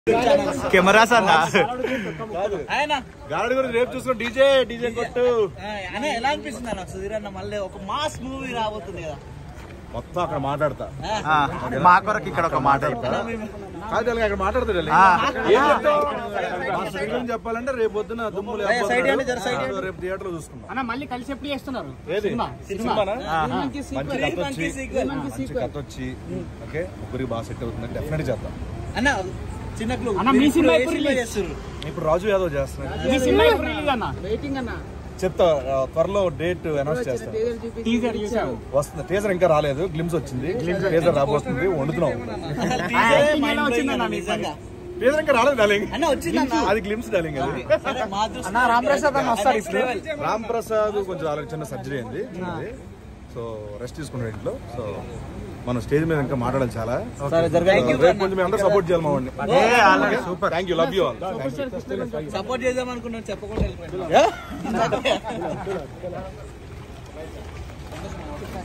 Cameras అన్న ఆయన గాడి గురించి రేపు చూసుకుని డీజే డీజే కొట్టు అనే ఎలా అనిపిస్తుంది అన్న సుధీర్ అన్న మళ్ళీ ఒక మాస్ మూవీ రాబోతుంది కదా మొత్తం అక్కడ మాట్లాడతా ఆ, మా కొరకు ఇక్కడ ఒక మాట చెప్పు. కాదు అలాగే అక్కడ మాట్లాడతాడు వెళ్ళి. ఆ. ఏం చెప్తావు? మా సుధీర్ గురించి చెప్పాలంటే రేపు పొద్దున దుమ్ములు ఏ, సైడ్ ఇవ్వండి, జర సైడ్ ఇవ్వండి. రేపు థియేటర్ లో చూసుకుందాం అన్న మళ్ళీ కలిసి ఎప్పుడు చేస్తున్నారు ఏది సినిమా సినిమానా? ఆ. మంచి కథ వచ్చి sequel. మంచి కథ వచ్చి ఓకే ముగ్గురికి బాగా సెట్ అవుతుంది డెఫినెట్ చేద్దాం అన్న చిన్న క్లూ అన్న, మీ సినిమా ఎప్పుడు సినిమా release? చేస్తున్నారు ఇప్పుడు రాజు యాదవ్ చేస్తున్నాడు ఈ సినిమా ఎప్పుడు రిలీజ్ అన్న వెయిటింగ్ అన్న చెప్తా ఆ, త్వరలో డేట్ అనౌన్స్ చేస్తాను టీజర్ చూసావు వస్తుంది టీజర్ ఇంకా రాలేదు గ్లిమ్స్ వచ్చింది టీజర్ రాబోతుంది వండుతున్నాం acting ఎలా వచ్చిందన్న మీకు? నిజంగా టీజర్ ఇంకా రాలేదు డాలింగ్ అన్న వచ్చిందన్న అది గ్లిమ్స్ డాలింగ్ అది సరే, మా దృష్టిలో అన్న, రాంప్రసాద్ అన్న వస్తాడు Next ఇప్పుడు. level. రామ్ ప్రసాద్ కొంచెం ఆల్రెడీ చిన్న సర్జరీ అయింది సో రెస్ట్ తీసుకున్నాడు ఇంట్లో సో మనం స్టేజ్ మీద ఇంకా మాట్లాడాలి చాలా Thank you, రేపు కొంచెం మీ అందరూ సపోర్ట్ చేయాలి మా వాడిని ఏ, అలాగే super thank you love you all support చేద్దాం అనుకున్నాను చెప్పకుండా వెళ్ళిపోయాను